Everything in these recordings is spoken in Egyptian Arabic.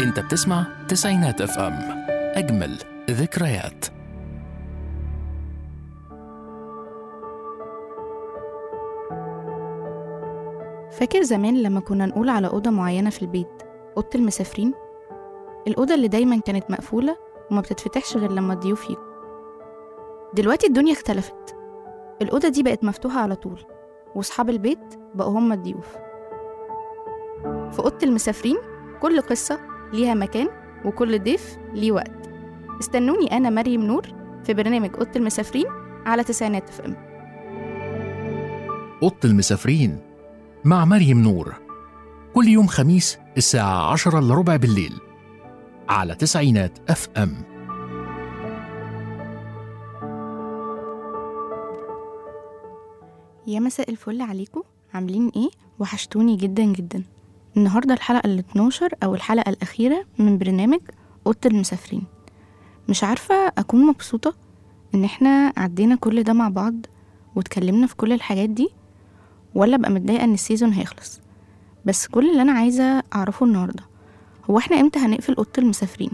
انت بتسمع تسعينات اف ام اجمل ذكريات فاكر زمان لما كنا نقول على أوضة معينة في البيت أوضة المسافرين الأوضة اللي دايما كانت مقفولة وما بتتفتحش غير لما الضيوف يجوا دلوقتي الدنيا اختلفت الأوضة دي بقت مفتوحة على طول وصحاب البيت بقوا هم الضيوف في أوضة المسافرين كل قصة ليها مكان وكل ضيف ليه وقت استنوني أنا مريم نور في برنامج أوضة المسافرين على تسعينات اف ام اوضه المسافرين مع مريم نور كل يوم خميس الساعه 10 الا ربع بالليل على تسعينات اف ام يا مساء الفل عليكم عاملين ايه وحشتوني جدا جدا النهارده الحلقه ال 12 او الحلقه الاخيره من برنامج اوضه المسافرين مش عارفه اكون مبسوطه ان احنا عدينا كل ده مع بعض واتكلمنا في كل الحاجات دي ولا ابقى متضايقه ان السيزون هيخلص بس كل اللي انا عايزه اعرفه النهارده هو احنا امتى هنقفل اوضه المسافرين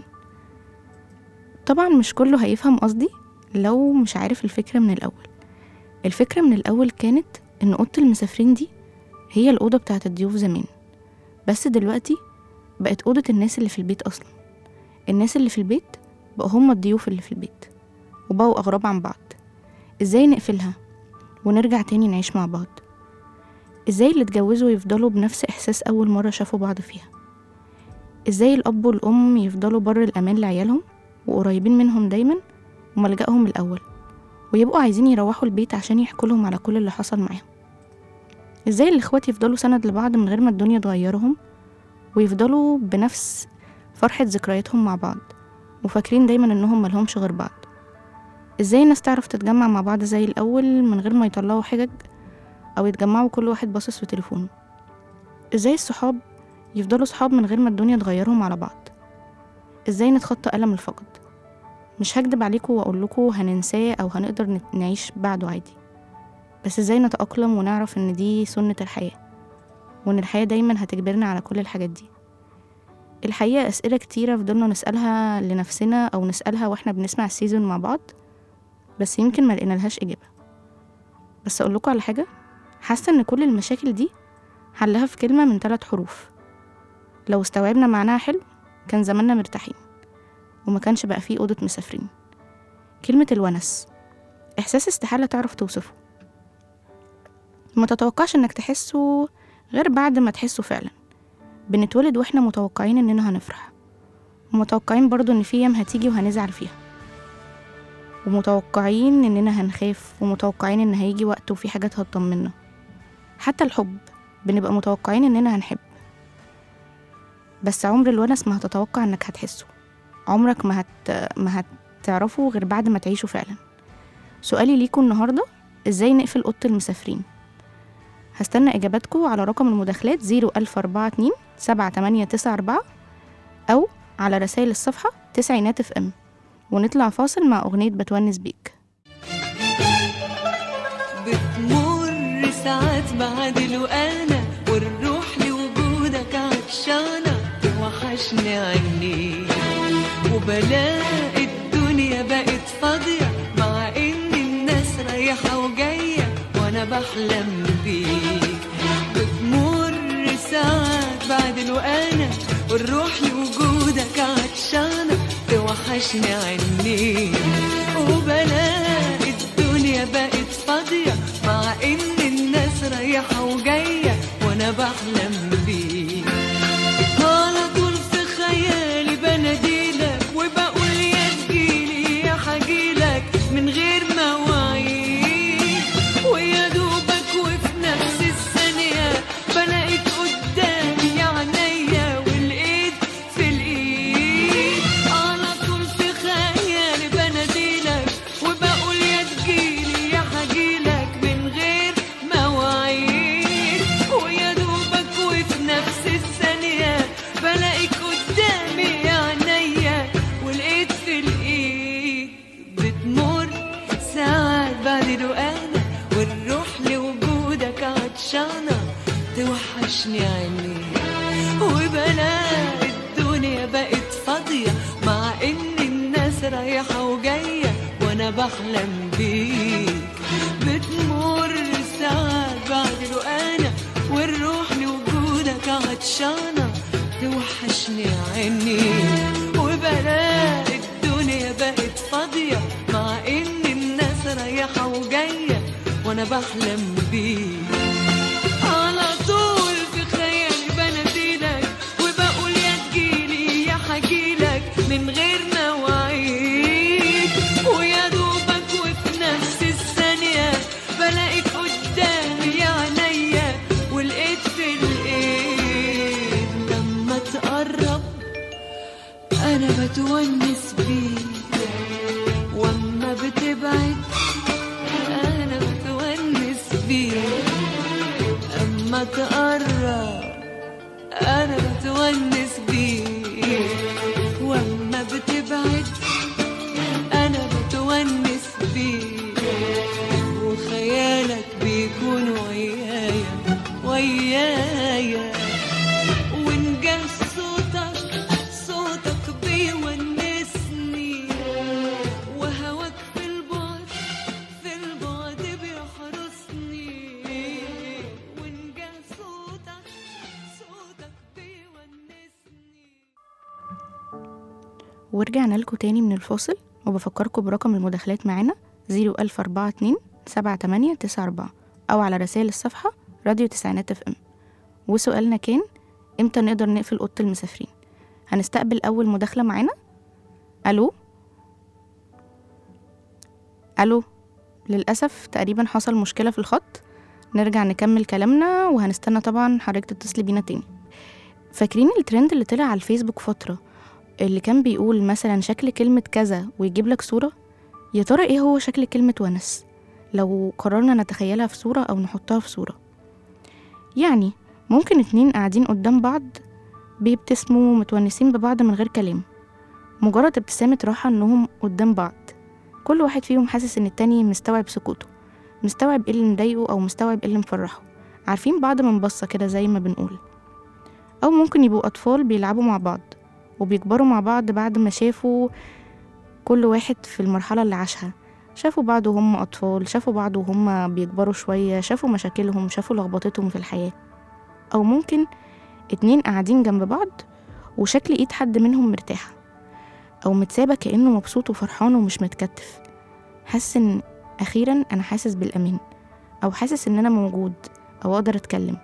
طبعا مش كله هيفهم قصدي لو مش عارف الفكره من الاول الفكرة من الأول كانت إن أوضة المسافرين دي هي الأوضة بتاعة الضيوف زمان بس دلوقتي بقت أوضة الناس اللي في البيت أصلا الناس اللي في البيت بقوا هم الضيوف اللي في البيت وبقوا أغراب عن بعض إزاي نقفلها ونرجع تاني نعيش مع بعض إزاي اللي اتجوزوا يفضلوا بنفس إحساس أول مرة شافوا بعض فيها إزاي الأب والأم يفضلوا بر الأمان لعيالهم وقريبين منهم دايما وملجأهم الأول ويبقوا عايزين يروحوا البيت عشان يحكوا لهم على كل اللي حصل معاهم ازاي الاخوات يفضلوا سند لبعض من غير ما الدنيا تغيرهم ويفضلوا بنفس فرحة ذكرياتهم مع بعض وفاكرين دايما انهم ملهمش غير بعض ازاي الناس تعرف تتجمع مع بعض زي الاول من غير ما يطلعوا حجج او يتجمعوا كل واحد باصص في تليفونه ازاي الصحاب يفضلوا صحاب من غير ما الدنيا تغيرهم على بعض ازاي نتخطى ألم الفقد مش هكدب عليكم واقول لكم هننساه او هنقدر نت- نعيش بعده عادي بس ازاي نتأقلم ونعرف ان دي سنة الحياة وان الحياة دايما هتجبرنا على كل الحاجات دي الحقيقة أسئلة كتيرة فضلنا نسألها لنفسنا أو نسألها واحنا بنسمع السيزون مع بعض بس يمكن ما لقينا لهاش إجابة بس أقول لكم على حاجة حاسة إن كل المشاكل دي حلها في كلمة من ثلاث حروف لو استوعبنا معناها حلو كان زماننا مرتاحين وما كانش بقى فيه أوضة مسافرين كلمة الونس إحساس استحالة تعرف توصفه ما تتوقعش إنك تحسه غير بعد ما تحسه فعلا بنتولد وإحنا متوقعين إننا هنفرح ومتوقعين برضو إن في أيام هتيجي وهنزعل فيها ومتوقعين إننا هنخاف ومتوقعين إن هيجي وقت وفي حاجات هتطمنا حتى الحب بنبقى متوقعين إننا هنحب بس عمر الونس ما هتتوقع إنك هتحسه عمرك ما هت... ما هتعرفه غير بعد ما تعيشه فعلا سؤالي ليكم النهاردة ازاي نقفل أوضة المسافرين هستنى إجاباتكم على رقم المداخلات 01042 7894 أو على رسائل الصفحة تسعينات اف ام ونطلع فاصل مع أغنية بتونس بيك بتمر ساعات بعد وانا والروح لوجودك عطشانة توحشني عني وبلاقي الدنيا بقت فاضية مع ان الناس رايحة وجاية وانا بحلم بيك بتمر ساعات بعد وانا والروح لوجودك عطشانة توحشني عني وبلاقي الدنيا بقت فاضية مع ان الناس رايحة وجاية وانا بحلم بيك على طول في خيالي بناديلك وبقول يا تجيلي يا حجيلك من غير مواعيد ويا دوبك وفي نفس الثانية بلاقيك قدامي يا عينيا والايد في الايد على طول في خيالي بناديلك وبقول يا تجيلي يا حجيلك من غير مواعيد ويا دوبك وفي نفس الثانية بلاقيك قدامي يا عينيا والايد في الايد بتمر ساعات بعد رقانا والروح لوجودك عطشانة توحشني عينيك وبلاقي الدنيا بقت بحلم بيك بتمر ساعات بعد انا والروح لوجودك عطشانة توحشني عينيك وبلاقي الدنيا بقت فاضية مع ان الناس رايحة وجاية وانا بحلم بيك على طول في خيالي بناديلك وبقول يا تجيلي يا حجيلك من غير مواعيد ويا دوبك وفي نفس الثانية بلاقيك قدامي يا عينيا ولقيت في الايد لما تقرب انا بتونس بيك واما بتبعد انا بتونس بيك اما تقرب انا بتونس بيك واما بتبعد انا بتونس بيك وخيالك بيكون ويايا ويايا وإن جه صوتك صوتك بيونسني وهواك في البعد في البعد بيحرسني وإن جه صوتك صوتك بيونسني ورجعنا لكم تاني من الفاصل وبفكركم برقم المداخلات معانا 01042 7894 أو على رسائل الصفحة راديو تسعينات اف ام وسؤالنا كان امتى نقدر نقفل أوضة المسافرين هنستقبل أول مداخلة معانا ألو ألو للأسف تقريبا حصل مشكلة في الخط نرجع نكمل كلامنا وهنستنى طبعا حضرتك تتصلي بينا تاني فاكرين الترند اللي طلع على الفيسبوك فترة اللي كان بيقول مثلا شكل كلمة كذا ويجيب لك صورة يا ترى ايه هو شكل كلمة ونس لو قررنا نتخيلها في صورة أو نحطها في صورة يعني ممكن اتنين قاعدين قدام بعض بيبتسموا متونسين ببعض من غير كلام مجرد ابتسامة راحة انهم قدام بعض كل واحد فيهم حاسس ان التاني مستوعب سكوته مستوعب ايه اللي مضايقه او مستوعب ايه اللي مفرحه عارفين بعض من بصة كده زي ما بنقول او ممكن يبقوا اطفال بيلعبوا مع بعض وبيكبروا مع بعض بعد ما شافوا كل واحد في المرحلة اللي عاشها شافوا بعض وهم أطفال شافوا بعض وهم بيكبروا شوية شافوا مشاكلهم شافوا لخبطتهم في الحياة أو ممكن اتنين قاعدين جنب بعض وشكل إيد حد منهم مرتاحة أو متسابة كأنه مبسوط وفرحان ومش متكتف حاسس إن أخيرا أنا حاسس بالأمان أو حاسس إن أنا موجود أو أقدر أتكلم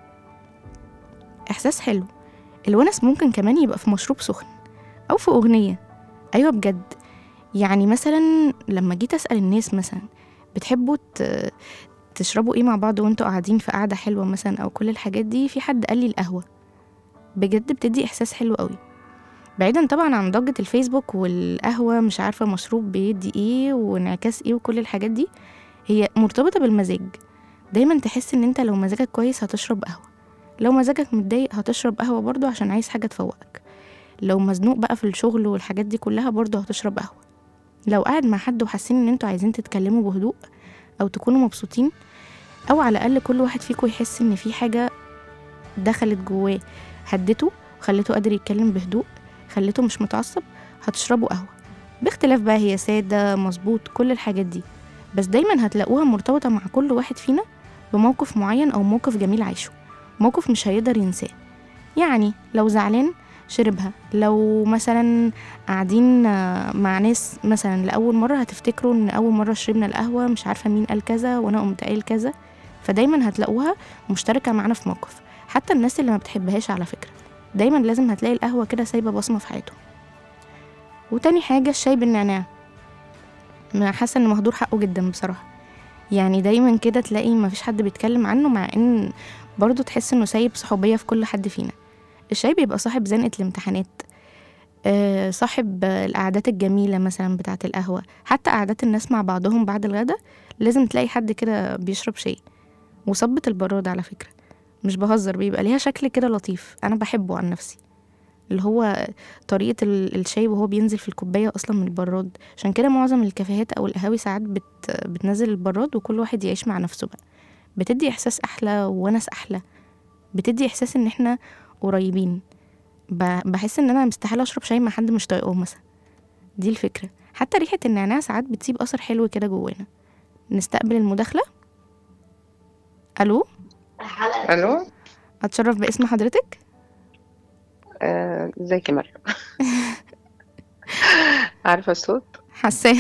إحساس حلو الونس ممكن كمان يبقى في مشروب سخن أو في أغنية أيوة بجد يعني مثلا لما جيت أسأل الناس مثلا بتحبوا ت- تشربوا ايه مع بعض وانتوا قاعدين في قعدة حلوة مثلا أو كل الحاجات دي في حد قال لي القهوة بجد بتدي إحساس حلو قوي بعيدا طبعا عن ضجة الفيسبوك والقهوة مش عارفة مشروب بيدي ايه وانعكاس ايه وكل الحاجات دي هي مرتبطة بالمزاج دايما تحس ان انت لو مزاجك كويس هتشرب قهوة لو مزاجك متضايق هتشرب قهوة برضو عشان عايز حاجة تفوقك لو مزنوق بقى في الشغل والحاجات دي كلها برضو هتشرب قهوة لو قاعد مع حد وحاسين ان انتوا عايزين تتكلموا بهدوء او تكونوا مبسوطين او على الاقل كل واحد فيكم يحس ان في حاجة دخلت جواه هدته وخليته قادر يتكلم بهدوء خليته مش متعصب هتشربوا قهوة باختلاف بقى هي سادة مظبوط كل الحاجات دي بس دايما هتلاقوها مرتبطة مع كل واحد فينا بموقف معين أو موقف جميل عايشه موقف مش هيقدر ينساه يعني لو زعلان شربها لو مثلا قاعدين آه، مع ناس مثلا لأول مرة هتفتكروا إن أول مرة شربنا القهوة مش عارفة مين قال كذا وأنا قمت قايل كذا فدايما هتلاقوها مشتركة معانا في موقف حتى الناس اللي ما بتحبهاش على فكرة دايما لازم هتلاقي القهوة كده سايبة بصمة في حياتهم وتاني حاجة الشاي بالنعناع ما حاسة ان مهدور حقه جدا بصراحة يعني دايما كده تلاقي ما فيش حد بيتكلم عنه مع ان برضه تحس انه سايب صحوبية في كل حد فينا الشاي بيبقى صاحب زنقة الامتحانات آه، صاحب آه، القعدات الجميلة مثلا بتاعة القهوة حتى قعدات الناس مع بعضهم بعد الغدا لازم تلاقي حد كده بيشرب شاي وصبة البراد على فكرة مش بهزر بيبقى ليها شكل كده لطيف أنا بحبه عن نفسي اللي هو طريقة ال- الشاي وهو بينزل في الكوباية أصلا من البراد عشان كده معظم الكافيهات أو القهاوي ساعات بت بتنزل البراد وكل واحد يعيش مع نفسه بقى بتدي إحساس أحلى وونس أحلى بتدي إحساس إن إحنا قريبين ب- بحس إن أنا مستحيل أشرب شاي مع حد مش طايقه مثلا دي الفكرة حتى ريحة النعناع ساعات بتسيب أثر حلو كده جوانا نستقبل المداخلة ألو الو أتشرف باسم حضرتك آه، ازيك يا مريم عارفه الصوت حساه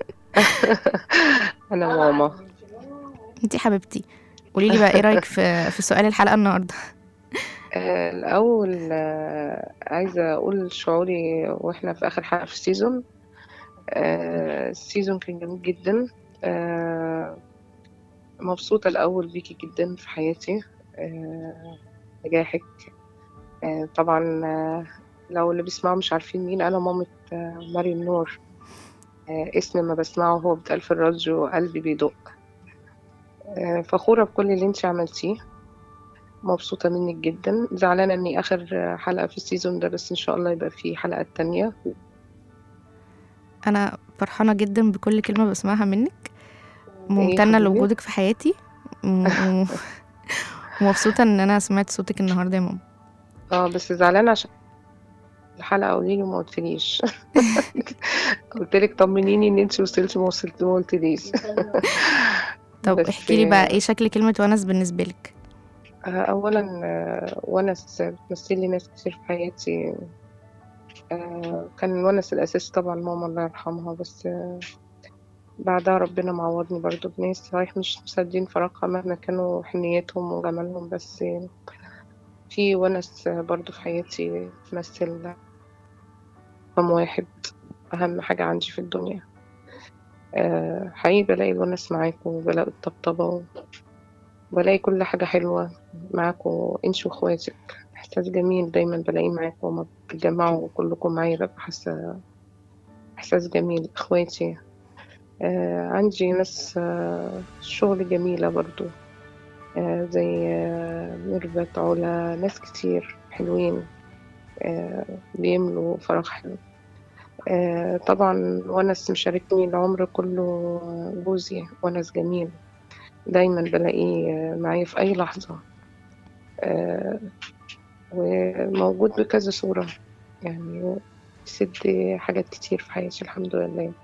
انا ماما انتي حبيبتي قولي لي بقى ايه رايك في في سؤال الحلقه النهارده آه، الاول آه، عايزه اقول شعوري واحنا في اخر حلقه في السيزون آه، السيزون كان جميل جدا آه، مبسوطه الاول بيكي جدا في حياتي آه، نجاحك آه، طبعا آه، لو اللي بيسمعوا مش عارفين مين انا مامة آه، مريم نور آه، اسم ما بسمعه هو بتقال في الراديو قلبي بيدق آه، فخورة بكل اللي انت عملتيه مبسوطة منك جدا زعلانة اني اخر آه، حلقة في السيزون ده بس ان شاء الله يبقى في حلقات تانية انا فرحانه جدا بكل كلمه بسمعها منك يا ممتنه حبيبي. لوجودك في حياتي و- و- ومبسوطه ان انا سمعت صوتك النهارده يا ماما اه بس زعلانة عشان الحلقة قوليلي وما قلتليش قلتلك طمنيني ان انت وصلتي ما وصلت ما قلتليش طب بس- احكي لي بقى ايه شكل كلمه ونس بالنسبه لك آه، اولا آه، ونس بتمثل لي ناس كتير في حياتي آه، كان الونس الاساسي طبعا ماما الله يرحمها بس آه، بعدها ربنا معوضني برضو بناس صحيح مش مسدين فراغها مهما كانوا حنيتهم وجمالهم بس آه، في ونس آه، برضو في حياتي تمثل رقم واحد أهم حاجة عندي في الدنيا آه، حقيقي بلاقي الونس معاكم وبلاقي الطبطبة وبلاقي كل حاجة حلوة معاكم انتي واخواتك احساس جميل دايما بلاقيه معاكم وما بتتجمعوا كلكم معايا ببقى حاسة احساس جميل اخواتي آه عندي ناس آه شغل جميلة برضو آه زي آه ميرفت علا ناس كتير حلوين آه بيملوا فراغ حلو آه طبعا ونس مشاركني العمر كله جوزي ونس جميل دايما بلاقيه آه، معايا في أي لحظة آه، وموجود بكذا صورة يعني سد حاجات كتير في حياتي الحمد لله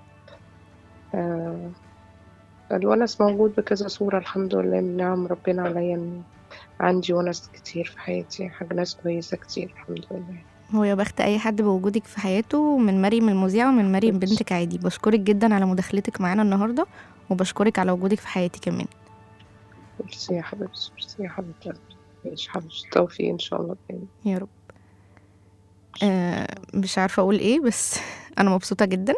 آه، الونس موجود بكذا صورة الحمد لله من نعم ربنا عليا إن عندي ونس كتير في حياتي حاجة ناس كويسة كتير الحمد لله هو يا بخت اي حد بوجودك في حياته من مريم المذيعه ومن مريم بنتك عادي بشكرك جدا على مداخلتك معانا النهارده وبشكرك على وجودك في حياتي كمان ميرسي يا حبيبتي ميرسي يا حبيبتي ماشي حبيبتي توفيق إن شاء الله تاني يا رب آه مش عارفة أقول إيه بس أنا مبسوطة جدا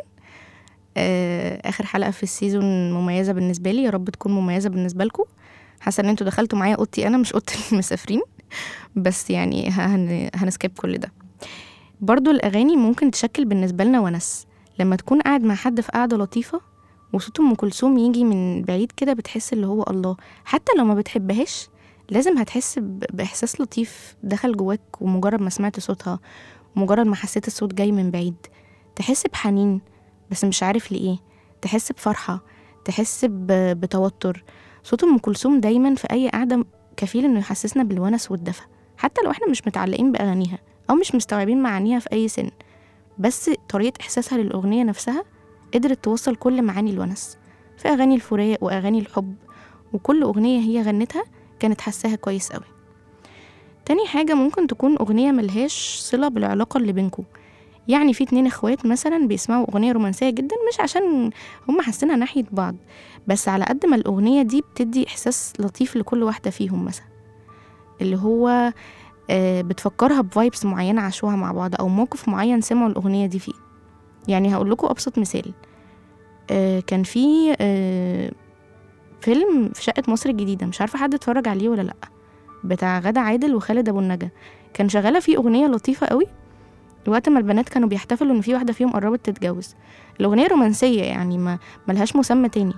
آه آخر حلقة في السيزون مميزة بالنسبة لي يا رب تكون مميزة بالنسبة لكم حاسة إن انتوا دخلتوا معايا أوضتي أنا مش أوضة المسافرين بس يعني هن... هنسكيب كل ده برضو الأغاني ممكن تشكل بالنسبة لنا ونس لما تكون قاعد مع حد في قعدة لطيفة وصوت أم كلثوم يجي من بعيد كده بتحس اللي هو الله حتى لو ما بتحبهاش لازم هتحس ب- بإحساس لطيف دخل جواك ومجرد ما سمعت صوتها مجرد ما حسيت الصوت جاي من بعيد تحس بحنين بس مش عارف لإيه تحس بفرحة تحس ب- بتوتر صوت أم كلثوم دايما في أي قعدة كفيل إنه يحسسنا بالونس والدفى حتى لو إحنا مش متعلقين بأغانيها أو مش مستوعبين معانيها في أي سن بس طريقة إحساسها للأغنية نفسها قدرت توصل كل معاني الونس في أغاني الفراق وأغاني الحب وكل أغنية هي غنتها كانت حساها كويس قوي تاني حاجة ممكن تكون أغنية ملهاش صلة بالعلاقة اللي بينكو يعني في اتنين اخوات مثلا بيسمعوا أغنية رومانسية جدا مش عشان هم حاسينها ناحية بعض بس على قد ما الأغنية دي بتدي إحساس لطيف لكل واحدة فيهم مثلا اللي هو آه، بتفكرها بفايبس معينة عاشوها مع بعض أو موقف معين سمعوا الأغنية دي فيه يعني هقول لكم أبسط مثال آه، كان في آه، فيلم في شقة مصر الجديدة مش عارفة حد اتفرج عليه ولا لأ بتاع غادة عادل وخالد أبو النجا كان شغالة فيه أغنية لطيفة قوي وقت ما البنات كانوا بيحتفلوا إن في واحدة فيهم قربت تتجوز الأغنية رومانسية يعني ما ملهاش مسمى تاني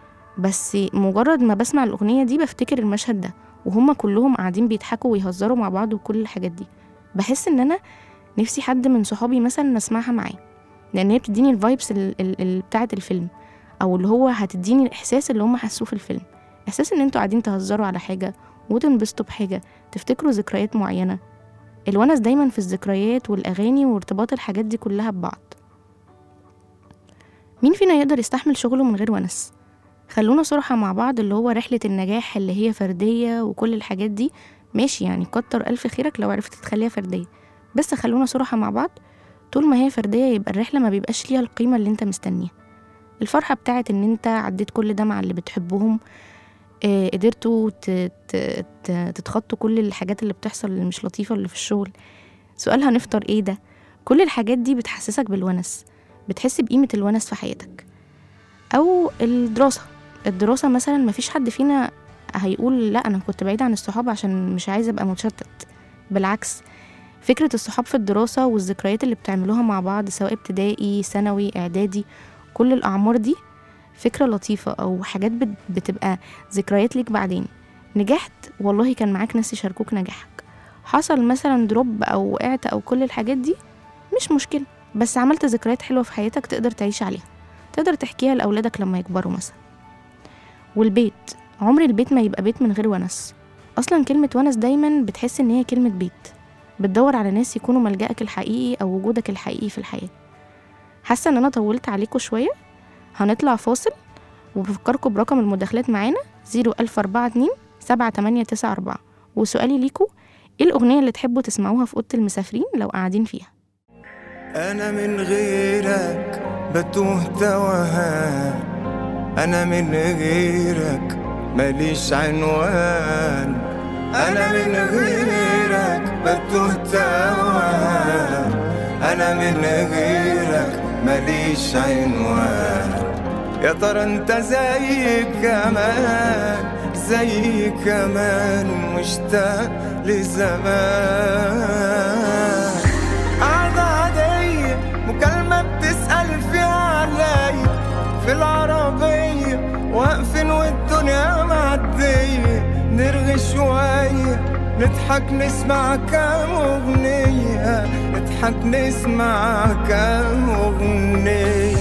بس مجرد ما بسمع الأغنية دي بفتكر المشهد ده وهما كلهم قاعدين بيضحكوا ويهزروا مع بعض وكل الحاجات دي بحس إن أنا نفسي حد من صحابي مثلا أسمعها معاه لأن هي بتديني الفايبس بتاعة الفيلم أو اللي هو هتديني الإحساس اللي هما حسوه في الفيلم إحساس إن انتوا قاعدين تهزروا على حاجة وتنبسطوا بحاجة تفتكروا ذكريات معينة الونس دايما في الذكريات والأغاني وارتباط الحاجات دي كلها ببعض مين فينا يقدر يستحمل شغله من غير ونس خلونا صراحة مع بعض اللي هو رحلة النجاح اللي هي فردية وكل الحاجات دي ماشي يعني كتر ألف خيرك لو عرفت تخليها فردية بس خلونا صراحة مع بعض طول ما هي فردية يبقى الرحلة ما بيبقاش ليها القيمة اللي انت مستنيها الفرحة بتاعت ان انت عديت كل ده مع اللي بتحبهم آه، قدرتوا ت- ت- ت- تتخطوا كل الحاجات اللي بتحصل اللي مش لطيفة اللي في الشغل سؤال هنفطر ايه ده كل الحاجات دي بتحسسك بالونس بتحس بقيمة الونس في حياتك أو الدراسة الدراسة مثلا مفيش حد فينا هيقول لا أنا كنت بعيد عن الصحاب عشان مش عايز أبقى متشتت بالعكس فكرة الصحاب في الدراسة والذكريات اللي بتعملوها مع بعض سواء ابتدائي ثانوي إعدادي كل الأعمار دي فكرة لطيفة أو حاجات بت- بتبقى ذكريات ليك بعدين نجحت والله كان معاك ناس يشاركوك نجاحك حصل مثلا دروب أو وقعت أو كل الحاجات دي مش مشكلة بس عملت ذكريات حلوة في حياتك تقدر تعيش عليها تقدر تحكيها لأولادك لما يكبروا مثلا والبيت عمر البيت ما يبقى بيت من غير ونس أصلا كلمة ونس دايما بتحس إن هي كلمة بيت بتدور على ناس يكونوا ملجأك الحقيقي أو وجودك الحقيقي في الحياة حاسة إن أنا طولت عليكم شوية هنطلع فاصل وبفكركم برقم المداخلات معانا 01042 7894 وسؤالي ليكوا ايه الأغنية اللي تحبوا تسمعوها في أوضة المسافرين لو قاعدين فيها أنا من غيرك بتوه توهان أنا من غيرك ماليش عنوان أنا من غيرك بتوه توهان أنا من غيرك ماليش عنوان يا ترى انت زي كمان زي كمان مشتاق لزمان قعدة عادية مكالمة بتسأل فيها عليا في العربية واقفين والدنيا معدية نرغي شوية نضحك نسمع كام أغنية نضحك نسمع كام أغنية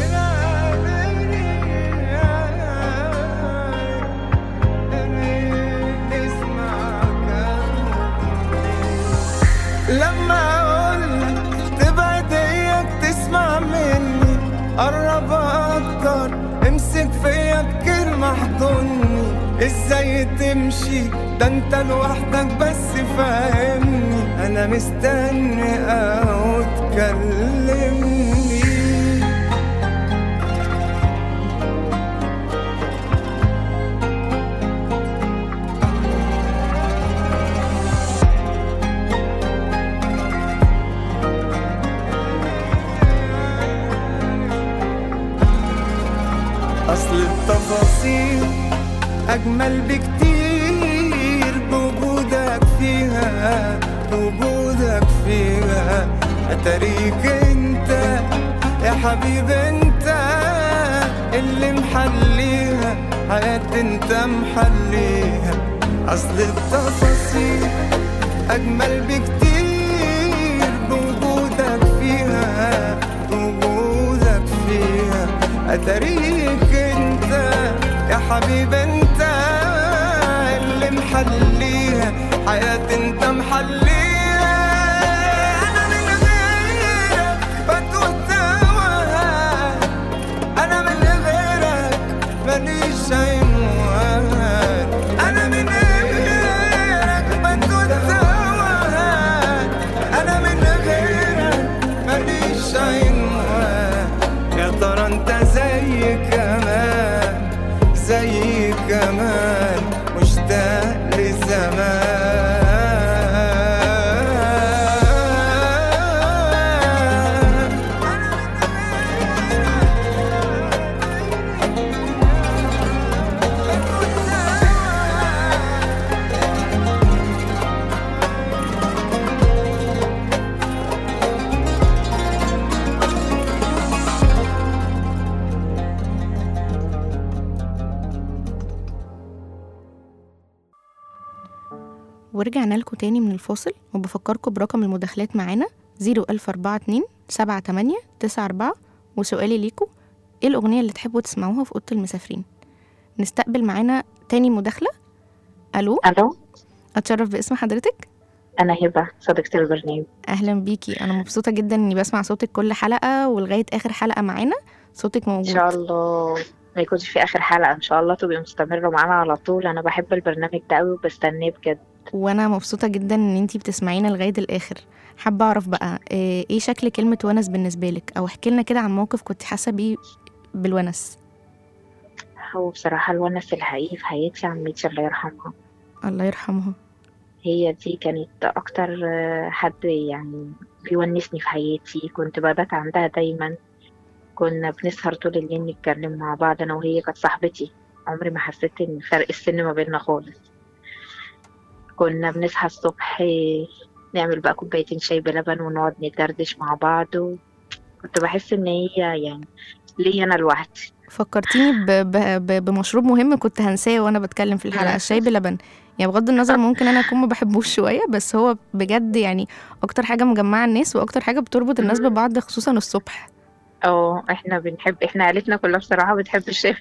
نسمع كام لما اقولك تبعد اياك تسمع مني قرب اكتر امسك فيا بكلمة احضني ازاي تمشي ده انت لوحدك بس فاهمني انا مستني او تكلمني أصل التفاصيل أجمل بكتير بوجودك فيها بوجودك فيها أتاريك أنت يا حبيب أنت اللي محليها حياتي أنت محليها أصل التفاصيل أجمل بكتير بوجودك فيها بوجودك فيها أتاريك أنت يا حبيب أنت اللي محليها حياتي أنت محليها أنا من غيرك بتوه توهان أنا من غيرك ماليش عنوان أنا من غيرك بتوه توهان أنا من غيرك ماليش عنوان يا ترى أنت زي كمان زي كمان مشتاق لزمان ورجعنا لكم تاني من الفاصل وبفكركم برقم المداخلات معانا 01042 78 94 وسؤالي ليكم ايه الأغنية اللي تحبوا تسمعوها في أوضة المسافرين نستقبل معانا تاني مداخلة ألو الو أتشرف باسم حضرتك انا هبه صديقه البرنامج أهلا بيكي أنا مبسوطة جدا إني بسمع صوتك كل حلقة ولغاية آخر حلقة معانا صوتك ان موجود شاء الله ما يكونش في اخر حلقة ان شاء الله تبقي مستمرة معانا على طول انا بحب البرنامج ده قوي وبستناه بجد وانا مبسوطه جدا ان انتي بتسمعينا لغايه الاخر حابه اعرف بقى آه، ايه شكل كلمه ونس بالنسبه لك او احكي لنا كده عن موقف كنت حاسه بيه بالونس هو بصراحة الونس الحقيقي في حياتي عمتي الله يرحمها الله يرحمها هي دي كانت اكتر آه، حد يعني بيونسني في حياتي كنت ببات عندها دايما كنا بنسهر طول الليل نتكلم مع بعض انا وهي كانت صاحبتي عمري ما حسيت ان فرق السن ما بيننا خالص كنا بنصحى الصبح نعمل بقى كوبايتين شاي بلبن ونقعد ندردش مع بعض و... كنت بحس ان هي يعني ليا انا لوحدي فكرتيني ب... ب... ب... بمشروب مهم كنت هنساه وانا بتكلم في الحلقه الشاي بلبن يعني بغض النظر ممكن انا اكون ما بحبوش شويه بس هو بجد يعني اكتر حاجه مجمعه الناس واكتر حاجه بتربط الناس مم. ببعض خصوصا الصبح اه احنا بنحب احنا عيلتنا كلها بصراحة بتحب الشاي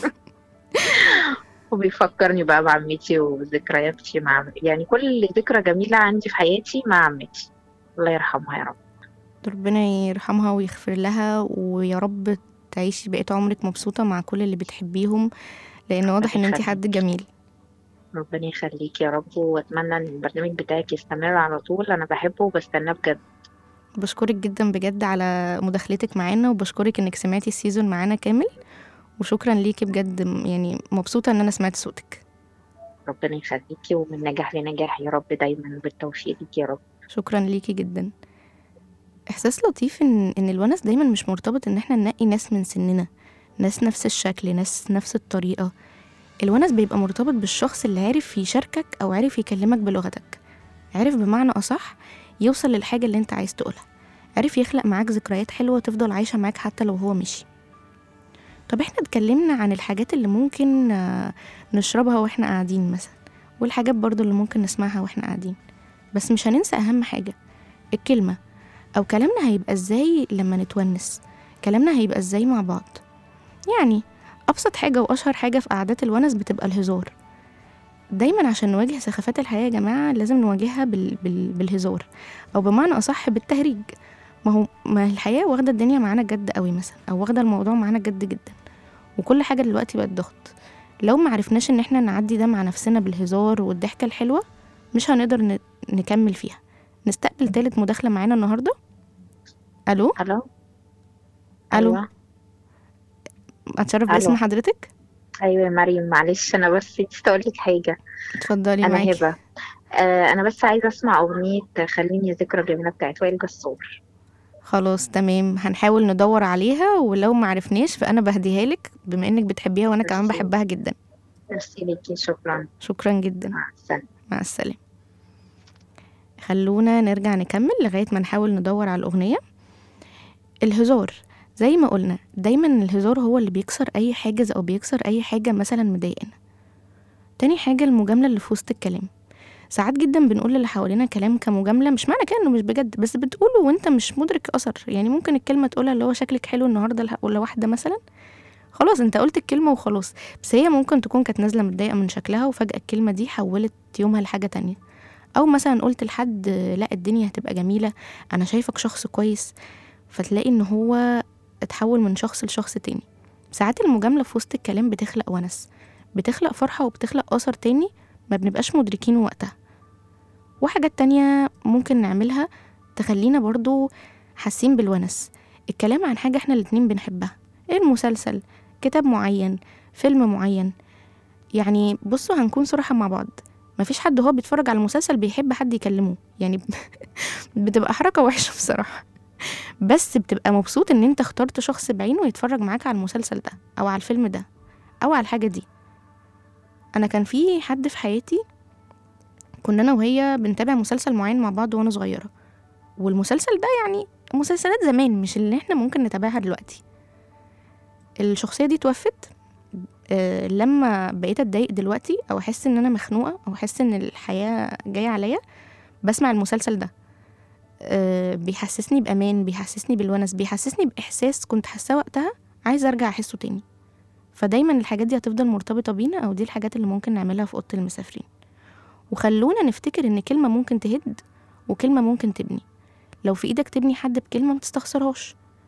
وبيفكرني بقى بعمتي وذكرياتي مع عم- يعني كل ذكرى جميلة عندي في حياتي مع عمتي الله يرحمها يا رب ربنا يرحمها ويغفر لها ويا رب تعيشي بقية عمرك مبسوطة مع كل اللي بتحبيهم لأن واضح إن انتي حد جميل ربنا يخليك يا رب واتمنى ان البرنامج بتاعك يستمر على طول انا بحبه وبستناه بجد بشكرك جدا بجد على مداخلتك معانا وبشكرك إنك سمعتي السيزون معانا كامل وشكرا ليكي بجد م- يعني مبسوطة إن أنا سمعت صوتك ربنا يخليكي ومن نجاح لنجاح يا رب دايما بالتوفيق ليك يا رب شكرا ليكي جدا إحساس لطيف إن إن الونس دايما مش مرتبط إن إحنا ننقي ناس من سننا ناس نفس الشكل ناس نفس الطريقة الونس بيبقى مرتبط بالشخص اللي عارف يشاركك أو عارف يكلمك بلغتك عارف بمعنى أصح يوصل للحاجة اللي انت عايز تقولها عارف يخلق معاك ذكريات حلوة تفضل عايشة معاك حتى لو هو مشي طب احنا اتكلمنا عن الحاجات اللي ممكن آه، نشربها واحنا قاعدين مثلا والحاجات برضو اللي ممكن نسمعها واحنا قاعدين بس مش هننسى أهم حاجة الكلمة أو كلامنا هيبقى ازاي لما نتونس كلامنا هيبقى ازاي مع بعض يعني أبسط حاجة وأشهر حاجة في قعدات الونس بتبقى الهزار دايما عشان نواجه سخافات الحياة يا جماعة لازم نواجهها بال... بال... بالهزار أو بمعنى أصح بالتهريج ما هو ما الحياة واخدة الدنيا معانا جد قوي مثلا أو واخدة الموضوع معانا جد جدا وكل حاجة دلوقتي بقت ضغط لو ما عرفناش إن احنا نعدي ده مع نفسنا بالهزار والضحكة الحلوة مش هنقدر ن... نكمل فيها نستقبل تالت مداخلة معانا النهاردة ألو الو ألو أيوة. أتشرف ألو. باسم حضرتك ايوه يا مريم معلش انا بس نسيت اقول لك حاجه اتفضلي انا معاكي هبه آه انا بس عايزه اسمع اغنيه خليني ذكرى جميله بتاعت وائل جسار خلاص تمام هنحاول ندور عليها ولو ما عرفناش فانا بهديها لك بما انك بتحبيها وانا كمان ميرسي. بحبها جدا ميرسي ليكي شكرا شكرا جدا مع السلامه مع السلامه خلونا نرجع نكمل لغايه ما نحاول ندور على الاغنيه الهزار زي ما قلنا دايما الهزار هو اللي بيكسر اي حاجز او بيكسر اي حاجه مثلا مضايقنا تاني حاجه المجامله اللي في وسط الكلام ساعات جدا بنقول للي حوالينا كلام كمجامله مش معنى كده انه مش بجد بس بتقوله وانت مش مدرك اثر يعني ممكن الكلمه تقولها اللي هو شكلك حلو النهارده لح- ولا واحده مثلا خلاص انت قلت الكلمه وخلاص بس هي ممكن تكون كانت نازله متضايقه من شكلها وفجاه الكلمه دي حولت يومها لحاجه تانية او مثلا قلت لحد لا الدنيا هتبقى جميله انا شايفك شخص كويس فتلاقي ان هو اتحول من شخص لشخص تاني ساعات المجامله في وسط الكلام بتخلق ونس بتخلق فرحه وبتخلق اثر تاني ما بنبقاش مدركينه وقتها وحاجات تانية ممكن نعملها تخلينا برضو حاسين بالونس الكلام عن حاجة احنا الاتنين بنحبها المسلسل كتاب معين فيلم معين يعني بصوا هنكون صراحة مع بعض مفيش حد هو بيتفرج على المسلسل بيحب حد يكلمه يعني بتبقى حركة وحشة بصراحة بس بتبقى مبسوط ان انت اخترت شخص بعينه يتفرج معاك على المسلسل ده او على الفيلم ده او على الحاجة دي انا كان في حد في حياتي كنا انا وهي بنتابع مسلسل معين مع بعض وانا صغيره والمسلسل ده يعني مسلسلات زمان مش اللي احنا ممكن نتابعها دلوقتي الشخصيه دي توفت آه لما بقيت اتضايق دلوقتي او احس ان انا مخنوقه او احس ان الحياه جايه عليا بسمع المسلسل ده آه بيحسسني بامان بيحسسني بالونس بيحسسني باحساس كنت حاساه وقتها عايزه ارجع احسه تاني فدايما الحاجات دي هتفضل مرتبطه بينا او دي الحاجات اللي ممكن نعملها في اوضه المسافرين وخلونا نفتكر ان كلمة ممكن تهد وكلمة ممكن تبني لو في ايدك تبني حد بكلمة ما تستخسرهاش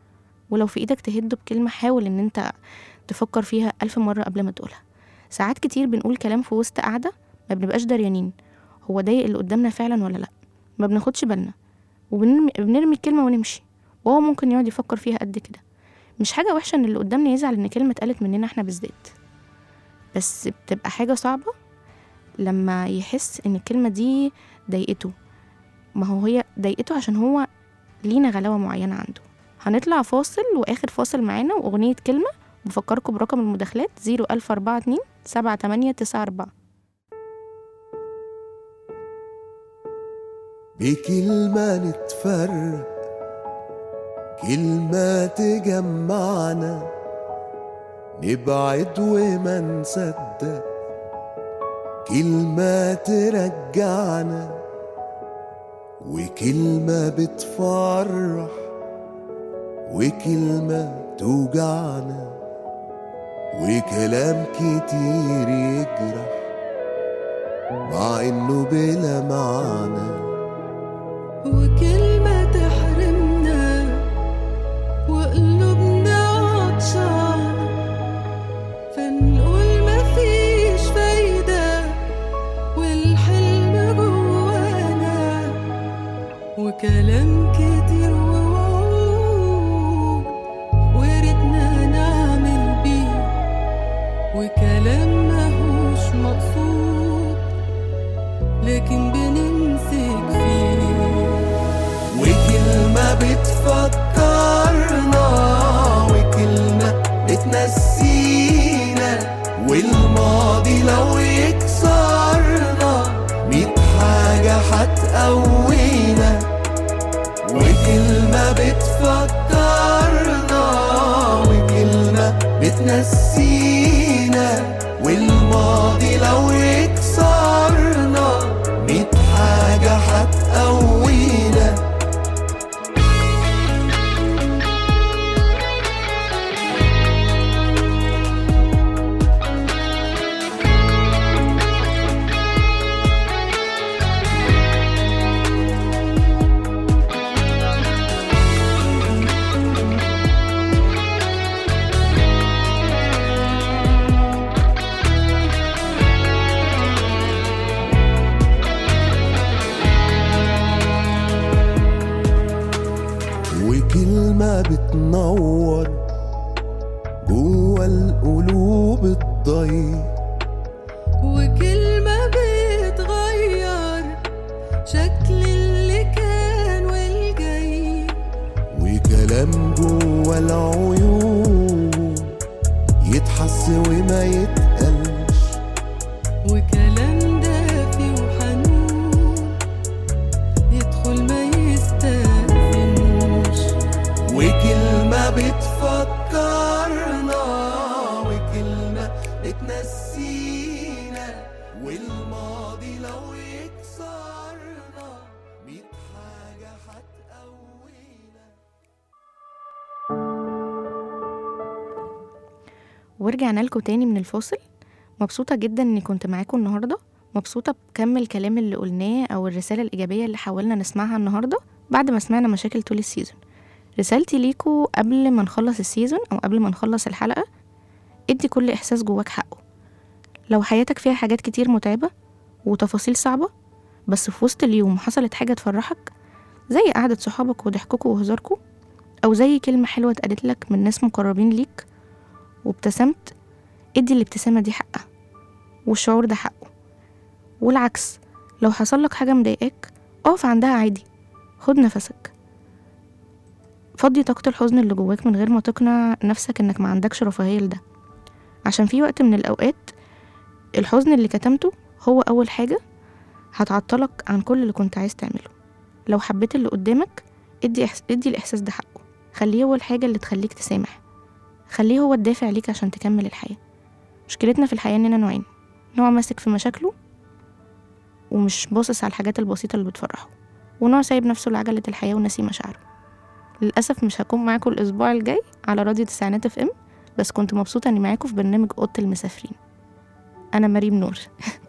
ولو في ايدك تهده بكلمة حاول ان انت تفكر فيها ألف مرة قبل ما تقولها ساعات كتير بنقول كلام في وسط قعدة ما بنبقاش دريانين هو ضايق اللي قدامنا فعلا ولا لأ ما بناخدش بالنا وبنرمي بنرمي الكلمة ونمشي وهو ممكن يقعد يفكر فيها قد كده مش حاجة وحشة ان اللي قدامنا يزعل ان كلمة اتقالت مننا احنا بالذات بس بتبقى حاجة صعبة لما يحس ان الكلمة دي ضايقته ما هو هي ضايقته عشان هو لينا غلاوة معينة عنده هنطلع فاصل وآخر فاصل معانا وأغنية كلمة بفكركم برقم المداخلات 01042 7894 بكلمة نتفرق كلمة تجمعنا نبعد وما نصدق كلمة ترجعنا وكلمة بتفرح وكلمة توجعنا وكلام كتير يجرح مع انه بلا معنى وكلمة تحرمنا وقلوبنا عطشان فنقول مفيش فايدة والحلم جوانا وكلام كتير ووعود وريتنا نعمل بيه وكلام ماهوش مقصود لكن بنمسك فيه وكلمة بتفكرنا وكلمة بتنسينا والماضي لو يكسرنا ميت حاجة هتقوينا وكلمة بتفكرنا وكلمة بتنسينا والماضي لو يكسرنا ميت حاجة هتقوينا وكلمة بتنور جوا القلوب الضيق وكلمة بتغير شكل اللي كان والجاي وكلام جوا العيون يتحس وما يتقلش وكلام دافي وحنون يدخل ما يستأذنش وكلمة بتفكرنا وكلمة بتنسينا والماضي لو يكسرنا ميت حاجة هتقوينا ورجعنا لكم تاني من الفاصل مبسوطة جدا اني كنت معاكم النهاردة مبسوطة بكم الكلام اللي قلناه او الرسالة الايجابية اللي حاولنا نسمعها النهاردة بعد ما سمعنا مشاكل طول السيزون رسالتي ليكوا قبل ما نخلص السيزون او قبل ما نخلص الحلقة ادي كل احساس جواك حقه لو حياتك فيها حاجات كتير متعبة وتفاصيل صعبة بس في وسط اليوم حصلت حاجة تفرحك زي قعدة صحابك وضحككوا وهزاركوا أو زي كلمة حلوة اتقالت لك من ناس مقربين ليك وابتسمت ادي الابتسامة دي حقها والشعور ده حقه والعكس لو حصل لك حاجة مضايقاك اقف عندها عادي خد نفسك فضي طاقة الحزن اللي جواك من غير ما تقنع نفسك انك ما عندكش رفاهية لده عشان في وقت من الأوقات الحزن اللي كتمته هو أول حاجة هتعطلك عن كل اللي كنت عايز تعمله لو حبيت اللي قدامك ادي, إحس... ادي الإحساس ده حقه خليه هو الحاجة اللي تخليك تسامح خليه هو الدافع ليك عشان تكمل الحياة مشكلتنا في الحياة إننا نوعين نوع ماسك في مشاكله ومش باصص على الحاجات البسيطة اللي بتفرحه ونوع سايب نفسه لعجلة الحياة وناسي مشاعره للأسف مش هكون معاكم الأسبوع الجاي على راديو تسعينات اف ام بس كنت مبسوطة إني معاكم في برنامج أوضة المسافرين أنا مريم نور